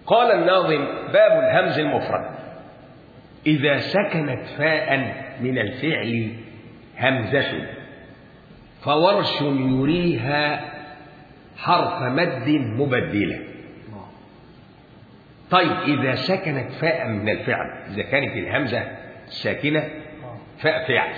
قال الناظم باب الهمز المفرد إذا سكنت فاء من الفعل همزة فورش يريها حرف مد مبدلة طيب إذا سكنت فاء من الفعل إذا كانت الهمزة ساكنة فاء فعل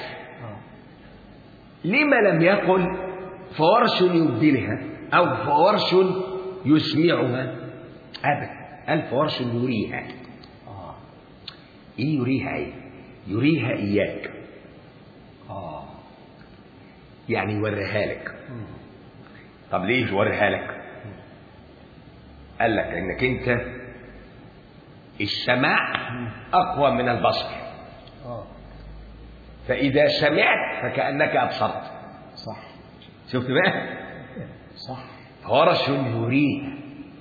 لما لم يقل فورش يبدلها أو فورش يسمعها أبدا قال فورش يريها اه إيه يريها إيه؟ يريها إياك اه يعني يوريها لك مم. طب ليه يوريها لك قال لك انك انت السماع اقوى من البصر اه فاذا سمعت فكانك ابصرت صح شفت بقى صح فرس يريها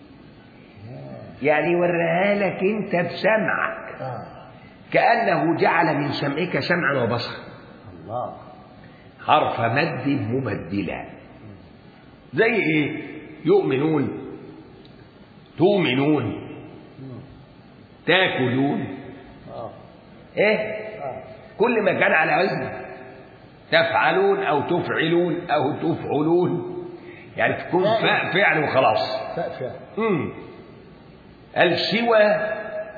يعني يوريها لك انت بسمعك اه كانه جعل من سمعك سمعا وبصرا الله حرف مد مبدلا زي ايه يؤمنون تؤمنون مم. تاكلون اه ايه اه كل ما كان على وزن تفعلون او تفعلون او تفعلون يعني تكون فاء فعل وخلاص فاء فعل امم السوى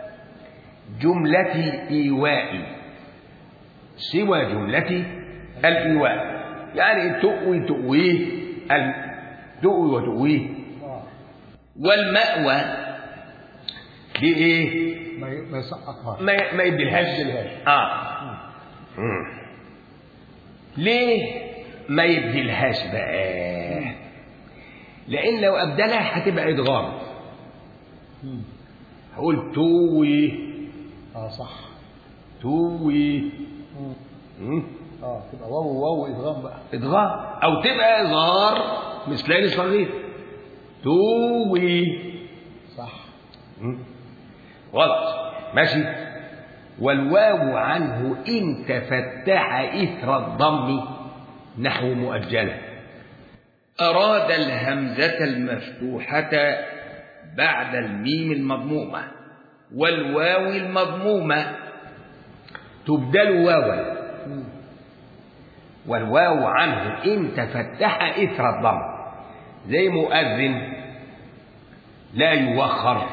جملة إيواء سوى جملة الإيواء يعني تؤوي تؤويه ال- تؤوي وتؤويه اه والمأوى دي ايه ما ي- ما يسقطها ما ما يديلهاش ما يديلهاش. اه مم. ليه ما يبدلهاش بقى لان لو ابدلها هتبقى ادغام مم. هقول توي اه صح توي مم. مم. اه تبقى واو واو ادغام بقى ادغام او تبقى اظهار مثلين صغير توي صح مم. غلط ماشي والواو عنه إن تفتح إثر الضم نحو مؤجلة أراد الهمزة المفتوحة بعد الميم المضمومة والواو المضمومة تبدل واوا مم. والواو عنه إن تفتح إثر الضم زي مؤذن لا يوخر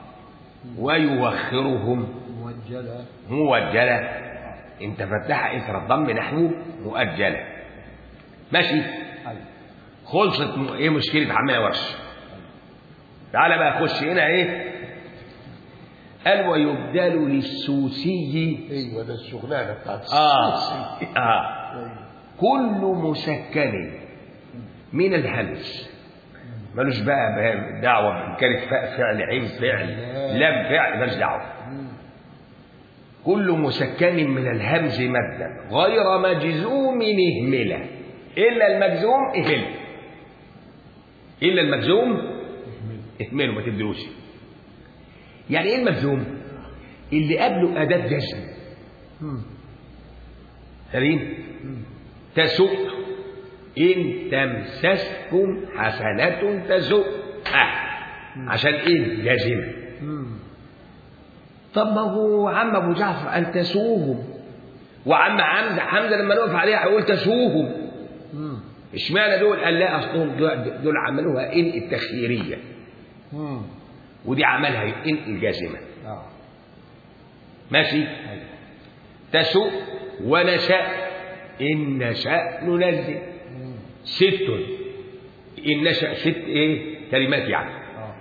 ويوخرهم موجلة موجلة إن تفتح إثر الضم نحو مؤجلة ماشي أيوة خلصت م... إيه مشكلة عمال ورش تعالى بقى خش هنا إيه قال ويبدل للسوسي ايوه ده الشغلانه بتاعت آه السوسي. آه أيوة. كل مسكن من الهمز ملوش بقى بقى دعوة إن كانت فاء فعل عين فعل لام فعل ملوش دعوة مم. كل مسكن من الهمز مدا غير مجزوم اهمله إلا المجزوم اهمله إلا المجزوم اهمله ما تبدلوش يعني إيه المجزوم؟ اللي قبله أداة جزم مم. سليم تسوء إن تمسسكم حسنة تسوء آه. عشان إيه جازمة مم. طب ما هو عم أبو جعفر قال تسوهم وعم حمزة حمزة لما نقف عليها هيقول تسوهم مم. اشمعنى دول قال لا أصلهم دول دول عملوها إن التخييرية مم. ودي عملها إن الجازمة اه ماشي أيوة. تسوء ونشاء إن نشاء ننزل مم. ست إن نشأ ست إيه كلمات يعني اه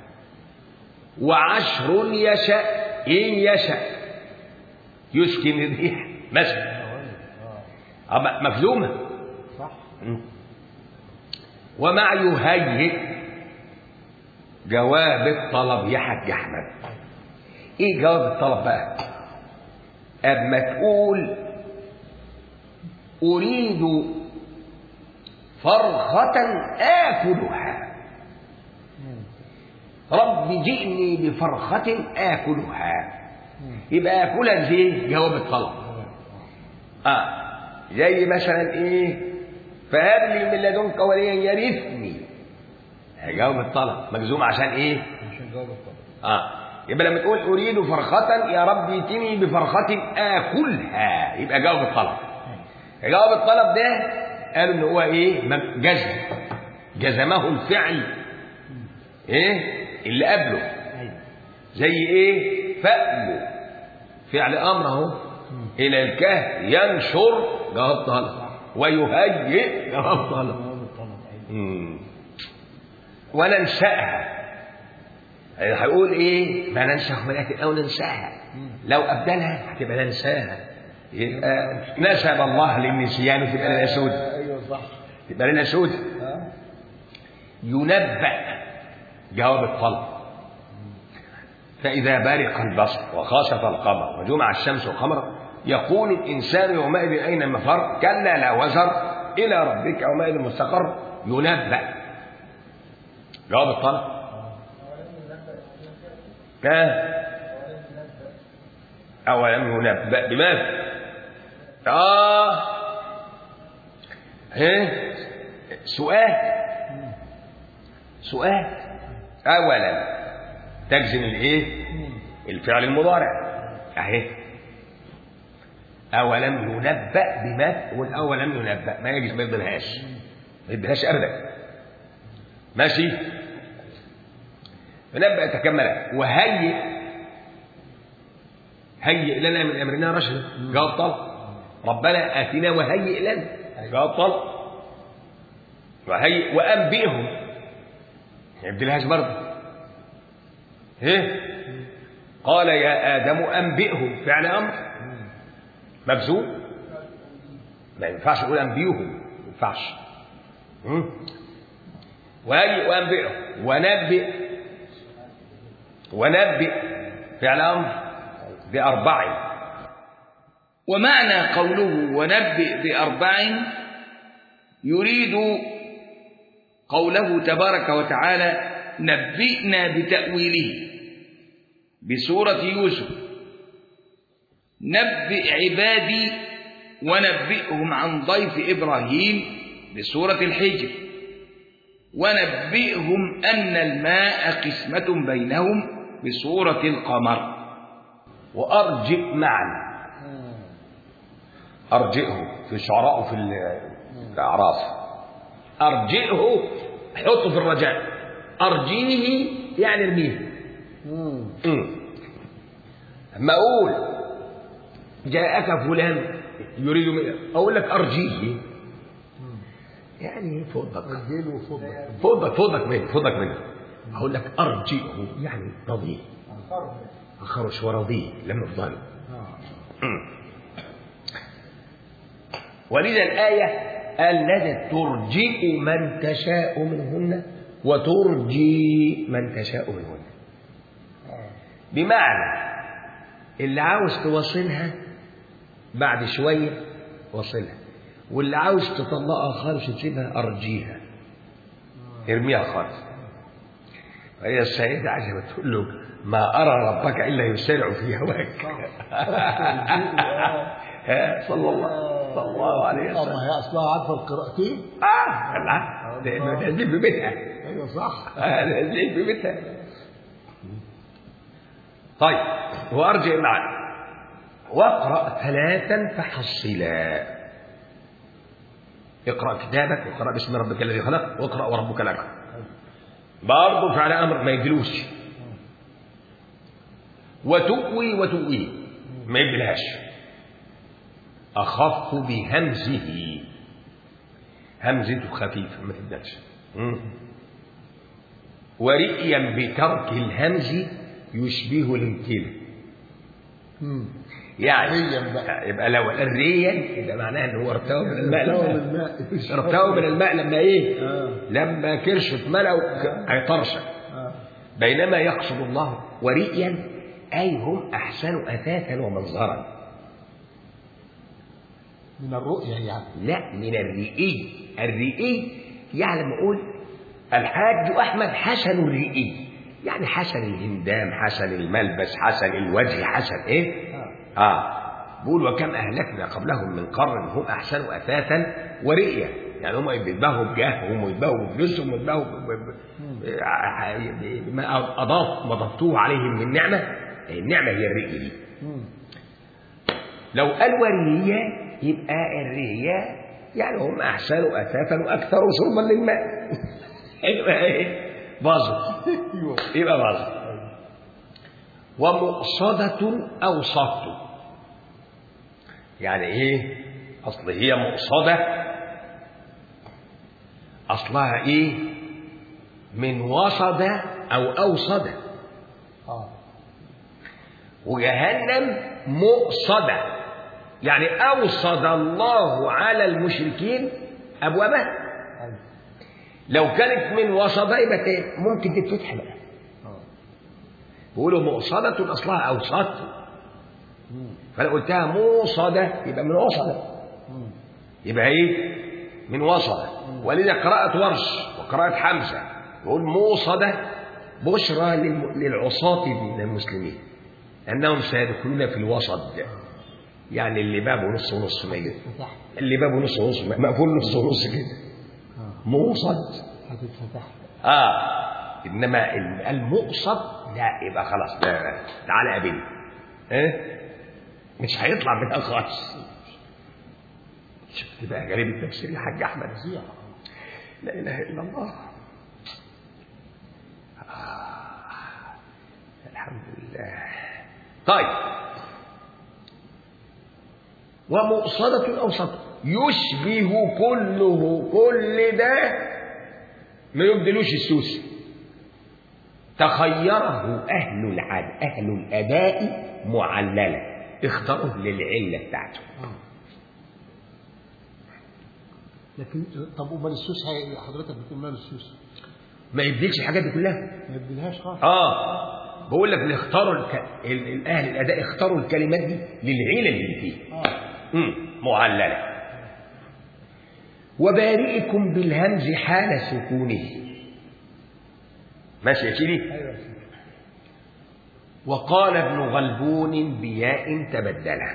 وعشر يشاء إن يشاء يسكن الريح مثلا اه أما مفهومة صح ومع يهيئ جواب الطلب يا حاج أحمد إيه جواب الطلب بقى أما تقول أريد فرخة آكلها مم. رب جئني بفرخة آكلها مم. يبقى آكلها زي جواب الطلب آه زي مثلا إيه فهب لي من لدنك وليا يرثني جواب الطلب مجزوم عشان إيه عشان جواب الطلب آه يبقى لما تقول اريد فرخه يا رب ائتني بفرخه اكلها يبقى جواب الطلب جواب الطلب ده قالوا ان هو ايه مم- جزم جزمه الفعل ايه اللي قبله ايوه زي ايه فأل فعل امر اهو الى الكهف ينشر جواب طلب ويهيئ جواب طلب جواب الطلب ايوه مم. وننشأها هيقول ايه ما ننسخ من آية او ننساها لو ابدلها هتبقى ننساها يبقى نسب الله للنسيان تبقى لنا سود ايوه صح تبقى لنا سود ها ينبأ جواب الطلب فإذا برق البصر وخسف القمر وجمع الشمس والقمر يقول الإنسان يومئذ أين المفر كلا لا وزر إلى ربك يومئذ مستقر ينبأ جواب الطلب ها أولم ينبأ بماذا آه إيه سؤال سؤال أولا تجزم الإيه الفعل المضارع أهي أولم ينبأ بما والأولم ينبأ ما يجز ما يبدلهاش ما يبدلهاش أبدا ماشي ينبأ تكمل وهيئ هيئ لنا من أمرنا رشدا جواب طلب ربنا آتنا وهيئ لنا جواب طلب وهيئ وأنبئهم ما يبدلهاش برضه ايه قال يا آدم أنبئهم فعل أمر مبذول ما ينفعش يقول أنبئهم ما ينفعش مم. وهيئ وأنبئهم ونبئ ونبئ فعل أمر بأربع ومعنى قوله ونبئ بأربع يريد قوله تبارك وتعالى نبئنا بتأويله بسورة يوسف نبئ عبادي ونبئهم عن ضيف إبراهيم بسورة الحجر ونبئهم أن الماء قسمة بينهم بسورة القمر وأرجئ معا أرجئه في الشعراء وفي الأعراف أرجئه حطه في الرجاء أرجيه يعني ارميه مم. أمم. أما أقول جاءك فلان يريد منك أقول لك أرجيه يعني فضك اديله فضة فضك فضك منه فضك منه أقول لك أرجئه يعني رضيه أخرج ورضيه لم يفضل ولذا الآية الذي ترجئ من تشاء منهن وترجي من تشاء منهن بمعنى اللي عاوز توصلها بعد شوية وصلها واللي عاوز تطلقها خالص وتسيبها أرجيها ارميها خالص وهي السيدة عجبة تقول له ما أرى ربك إلا يسارع في هواك ها، صلى الله صلى الله عليه اه وسلم ما هي اصلها عارفه القراءتين اه لا لأنه نازلين في بيتها ايوه صح آه، نازلين في بيتها طيب وأرجع معنا واقرأ ثلاثا فحصلا اقرأ كتابك واقرأ باسم ربك الذي خلق واقرأ وربك الأكرم برضه فعل أمر ما يجلوش وتؤوي وتؤوي ما يبلهاش أخف بهمزه همزته خفيفة ما تبدأش مم. ورئيا بترك الهمز يشبه الامتلاء مم. يعني ريا بقى. يبقى لو الريا يبقى معناها ان هو ارتوى من الماء ارتوى لما- من الماء. ارتوى من الماء لما ايه؟ آه. لما كرشه ملأ وك- هيطرشق آه. بينما يقصد الله ورئيا اي هم احسن اثاثا ومنظرا من الرؤيا يعني لا من الرئي الرئي يعني لما اقول الحاج احمد حسن الرئي يعني حسن الهندام حسن الملبس حسن الوجه حسن ايه آه. اه بيقول وكم اهلكنا قبلهم من قرن هم احسن اثاثا ورئيا يعني هم يتباهوا بجاههم ويتباهوا بفلوسهم ويتباهوا ب- ب- ما أضاف وضفتوه عليهم من نعمة النعمة هي الرئي دي مم. لو قال ورية يبقى الرية يعني هم أحسنوا أثاثا وأكثروا شربا للماء يبقى إيه؟ باظت ايوه يبقى باظت ومقصدة أو صد يعني إيه؟ أصل هي مقصدة أصلها إيه؟ من وصد أو أوصد اه وجهنم مؤصدة يعني أوصد الله على المشركين أبوابها ايوه لو كانت من وصدة يبقى ت- ممكن تتفتح بقى اه بيقولوا مؤصدة أصلها أوصد مم. فأنا قلتها موصدة يبقى من وصدة مم. يبقى إيه؟ من وصدة ولذا قراءة ورش وقراءة حمزة يقول موصدة بشرى للم- للعصاة من المسلمين أنهم سيدخلون في الوسط يعني اللي بابه نص ونص ميت فتح اللي بابه نص ونص مقفول نص ونص كده اه موصد هتتفتح اه انما ال- المقصد لا يبقى خلاص لا لا تعالى قابلني ايه مش هيطلع منها خالص شفت بقى غريب التفسير يا حاج احمد فظيع لا اله الا الله آه. الحمد لله طيب ومؤصدة أو صد يشبه كله كل ده ما يبدلوش السوس تخيره أهل العد أهل الأداء معللة اختاروه للعلة بتاعته اه لكن طب امال السوس هي حضرتك بتقول مال السوس ما يبدلش الحاجات دي كلها ما يبدلهاش خالص اه بقول لك اللي اختاروا الك... ال- ال- اهل الاداء اختاروا الكلمات دي للعلل اللي فيه اه مم. معلله وبارئكم بالهمز حال سكونه ماشي يا سيدي ايوه يا سيدي. وقال ابن غلبون بياء تبدلا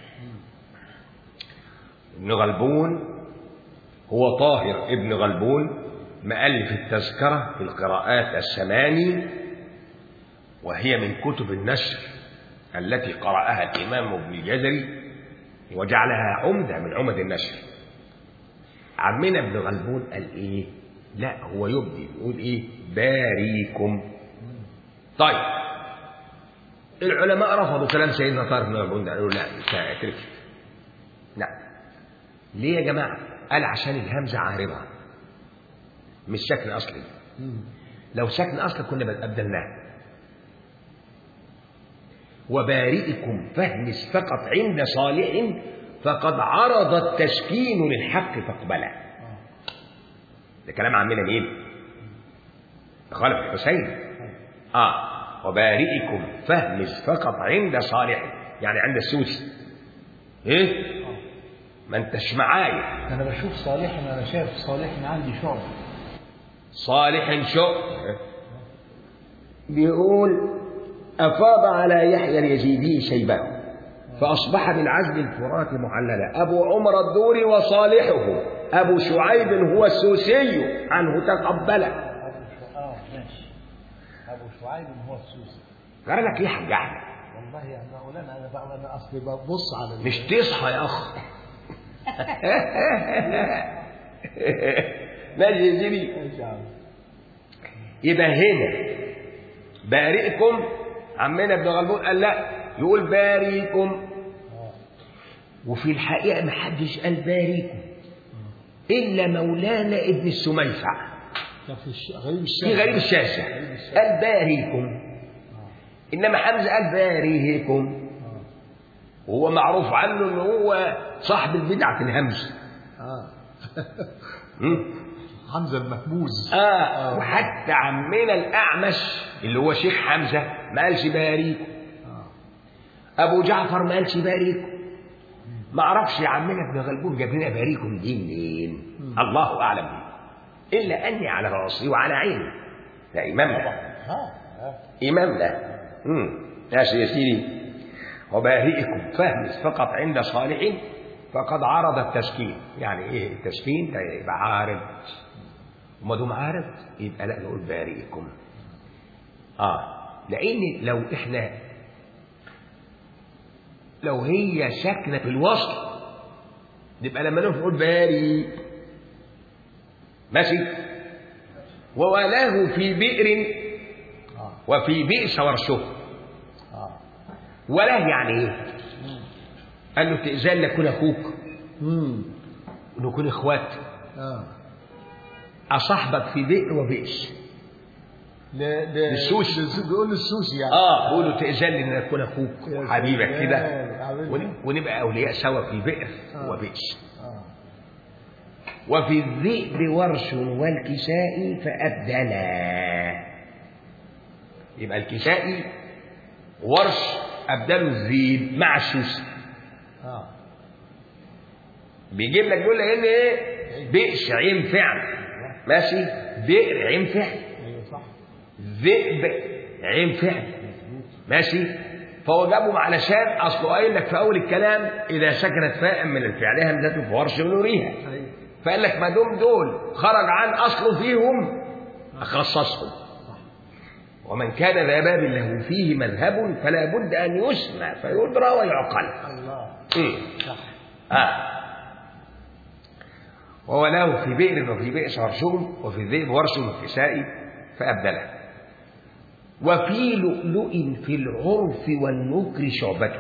ابن غلبون هو طاهر ابن غلبون مؤلف التذكرة في القراءات الثماني وهي من كتب النشر التي قرأها الإمام ابن الجزري وجعلها عمدة من عمد النشر عمنا ابن غلبون قال إيه لا هو يبدي يقول إيه باريكم طيب العلماء رفضوا كلام سيدنا طارق بن غلبون ده قالوا لا مش هتركب لا ليه يا جماعة قال عشان الهمزة عارضة مش سكن أصلي مم. لو سكن أصلي كنا بد- أبدلناه وبارئكم فهمس فقط عند صالح فقد عرض التسكين للحق فاقبله اه ده كلام عمنا مين؟ خالد بن حسين اه وبارئكم فهمس فقط عند صالح يعني عند السوسي ايه؟ اه ما انتش معايا انا بشوف صالح انا شايف صالح إن عندي شعب صالح شؤ بيقول أفاض على يحيى اليزيدي شيبه فأصبح بالعزل الفرات معللا أبو عمر الدوري وصالحه أبو شعيب هو السوسي عنه تقبل ابو شعيب اه ماشي ابو شعيب هو السوسي قال لك إيه يا حاج أحمد والله يا مولانا انا بقى انا اصلي ببص على ال- مش تصحى يا أخ ماشي يا سيدي ماشي يا عم. يبقى هنا بارئكم عمنا ابن غلبون قال لا يقول باريكم اه وفي الحقيقة ما حدش قال باريكم إلا مولانا ابن السميفع ده في الش... غريب الشام في غريب الشاسع قال باريكم إنما حمزة قال باريهكم اه وهو معروف عنه إن هو صاحب البدعة في الهمز اه م? حمزه المهموز آه وحتى عمنا الأعمش اللي هو شيخ حمزة ما قالش باريكم اه أبو جعفر ما قالش باريكم ما أعرفش يا عمنا ابن غلبون جاب لنا باريكم دي منين الله أعلم به إلا أني على راسي وعلى عيني ده إمامنا ها ها إمامنا امم ماشي يا سيدي وبارئكم فهمس فقط عند صالح فقد عرض التسكين يعني ايه التسكين ده يبقى عارض وما دام عارض يبقى لا نقول بارئكم اه لان لو احنا لو هي ساكنه في الوصل نبقى لما نقف نقول باري ماشي وولاه في بئر اه وفي بئس ورشه اه وله يعني ايه قال له تأذن لكون اخوك امم نكون اخوات اه اصاحبك في بئر وبئس لا ده للسوسي. للسوسي بيقول للسوسي يعني اه بيقولوا تأذن لي ان اكون اخوك يا وحبيبك سلام، كده حبيبي. ون- ونبقى اولياء سوا في بئر آه. وبئس اه وفي الذئب ورش والكساء فأبدلا يبقى الكسائي ورش أبدلوا الذئب مع السوسي اه بيجيب لك يقول لك ان ايه بئس عين فعل ماشي بئر عين فعل ايوه صح ذئب عين فعل ماشي فهو جابهم علشان اصله قايل لك في اول الكلام اذا سكنت فاء من الفعل همزه فورش ونوريها ايوه فقال لك ما دام دول خرج عن اصله فيهم اخصصهم ومن كان ذا باب له فيه مذهب فلا بد ان يسمع فيدرى ويعقل الله إيه؟ صح آه. وولاه في بئر وفي بئس ورشهم وفي الذئب ورش وكساء فأبدله وفي لؤلؤ في العرف والنكر شعبته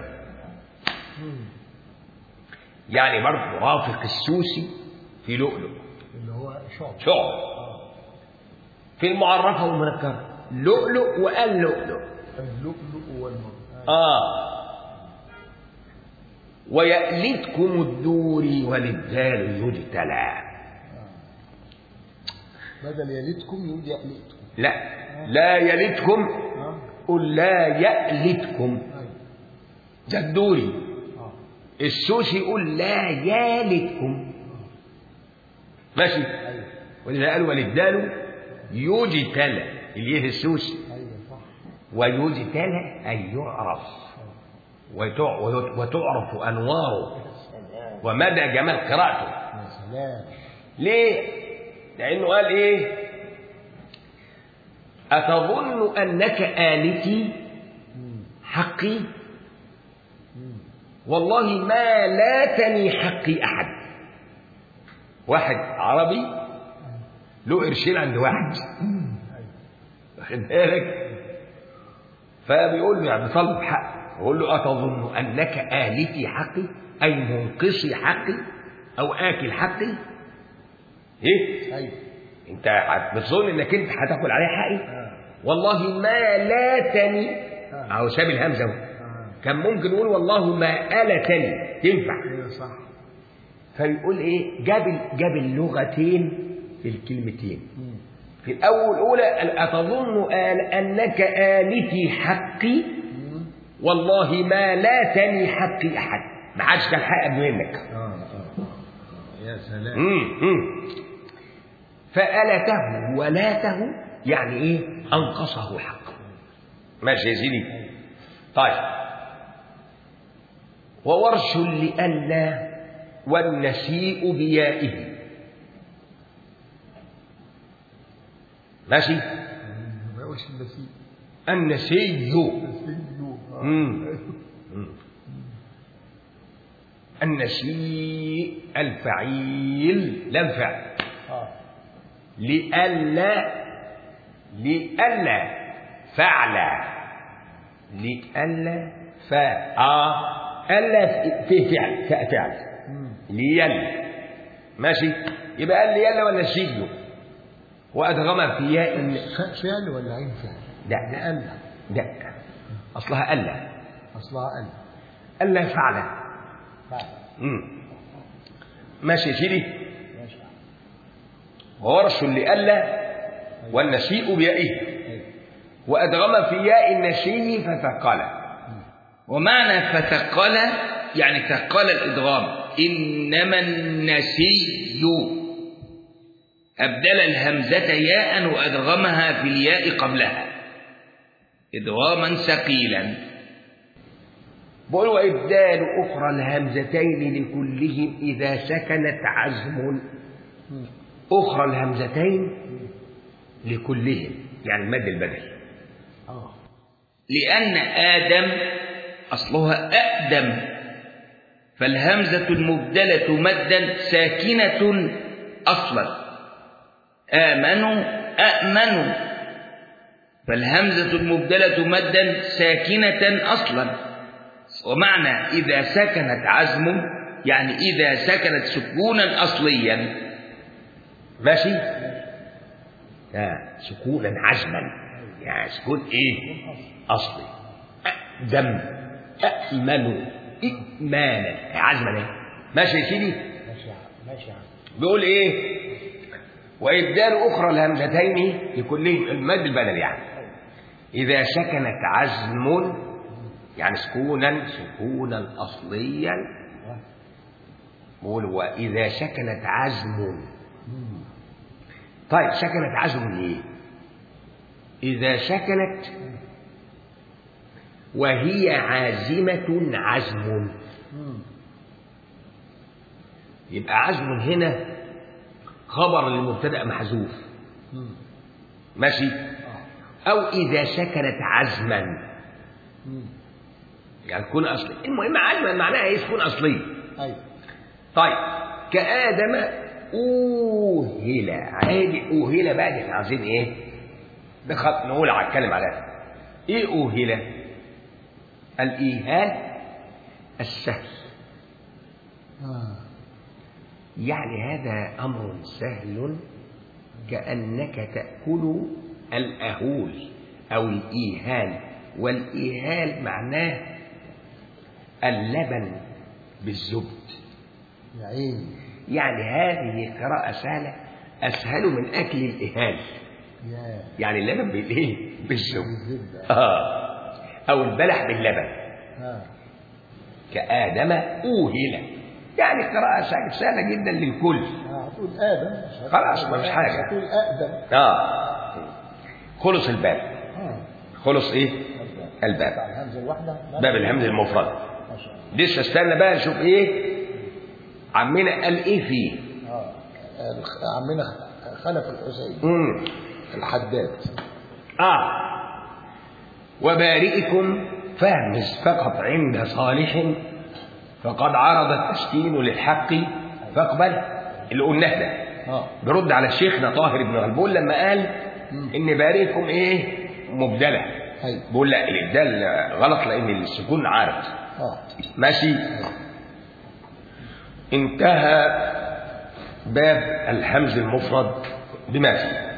يعني برضه رافق السوسي في لؤلؤ اللي هو شعب شعب في المعرفة والمنكرة لؤلؤ وقال لؤلؤ اللؤلؤ والمرجان آه ويألتكم الدور وللدال يجتلى بدل يلدكم يقول يألتكم لا لا يلتكم اه قل لا يألتكم ايوه ده الدوري اه السوسي يقول لا يالتكم ماشي ايوه ولذا قال وللدال يجتلى اليه السوسي ايوه صح ويجتلى أي يعرف وتع- ويت- وتعرف أنواره سلام ومدى جمال قراءته يا سلام ليه؟ لأنه قال إيه؟ أتظن أنك آلتي حقي والله ما لاتني حقي أحد واحد عربي له قرشين عند واحد واخد بالك فبيقول له يعني طلب حق يقول له أتظن أنك آلتي حقي أي منقصي حقي أو آكل حقي إيه؟ ايوه أنت هت- بتظن إنك أنت هتاكل عليه حقي اه والله ما لاتني آه. أو ساب الهمزة أهو. اه كان ممكن يقول والله ما آلتني تنفع ايوه صح فيقول إيه جاب ال- جاب اللغتين في الكلمتين مم. في الأول أولى أتظن آل أنك آلتي حقي مم. والله ما لاتني حقي أحد ما حدش كان حق منك اه اه آه. يا سلام مم. مم. فألته ولاته يعني إيه أنقصه حقه ماشي يا سيدي طيب وورش لئلا والنسيء بيائه ماشي ما يقولش النسيء النسي النسيء آه. مم. مم. النسيء الفعيل لا الفعل اه لئلا لئلا فعل لئلا فا اه الا في فعل فا- فعل مم. ليل ماشي يبقى قال ليلا ولا سيجو وادغم في ياء ف- فعل ولا عين فعل؟ لا ده ألا لا اصلها الا أصلها ألا الا فعل فعل مم. ماشي يا سيدي ماشي وورش لألا والنسيء بيائه أيوة. وأدغم في ياء النسي فثقل ومعنى فثقل يعني ثقل الإدغام إنما النسي أبدل الهمزة ياء وأدغمها في الياء قبلها إدغاما ثقيلا بقول وإبدال أخرى الهمزتين لكلهم إذا سكنت عزم مم. أخرى الهمزتين لكلهم يعني المد البدل اه لأن آدم أصلها أقدم فالهمزة المبدلة مدا ساكنة أصلا آمنوا أأمنوا فالهمزة المبدلة مدا ساكنة أصلا ومعنى إذا سكنت عزم يعني إذا سكنت سكونا أصليا ماشي آه سكونا عزما يعني سكون ايه اصلي اقدم امن ايمانا عزما ايه ماشي يا سيدي ماشي يا عم ماشي يا عم بيقول ايه وابدال اخرى الهمزتين لكلهم المد البدل يعني اذا سكنت عزم يعني سكونا سكونا اصليا بيقول واذا سكنت عزم طيب سكنت عزم ليه إذا سكنت وهي عازمة عزم يبقى عزم هنا خبر لمبتدأ محذوف ماشي أو إذا سكنت عزما يعني تكون أصلي المهم عزما معناها إيه تكون أصلية ايوه طيب كآدم أوهل عادي أوهل بقى دي احنا عايزين إيه؟ بخط نقول هتكلم عليها إيه أوهل؟ الإيهال السهل اه يعني هذا أمر سهل كأنك تأكل الأهول أو الإيهال والإيهال معناه اللبن بالزبد يا عيني يعني هذه قراءة سهلة أسهل من أكل الإهال يا يعني اللبن بالإيه؟ بالزبد بالزبدة آه أو البلح باللبن اه كآدم أوهل يعني قراءة سهلة سهلة جدا للكل اه هتقول ادم مش هتقول خلاص، ما فيش آدم، حاجة. هتقول اقدم آه خلص الباب اه خلص إيه؟ الباب بتاع الهمزه الواحده باب الهمز المفرد ما شاء الله لسه استنى بقى نشوف إيه عمنا قال إيه فيه اه الخ- عمنا خلف الحسين مم. الحداد آه وبارئكم فهمز فقط عند صالح فقد عرض التسكين للحق فاقبل اللي قلناه ده اه برد على شيخنا طاهر بن غلبون لما قال ان بارئكم ايه مبدله ايوه بقول لا الابدال غلط لان السكون عارض اه ماشي انتهى باب الهمز المفرد بما فيه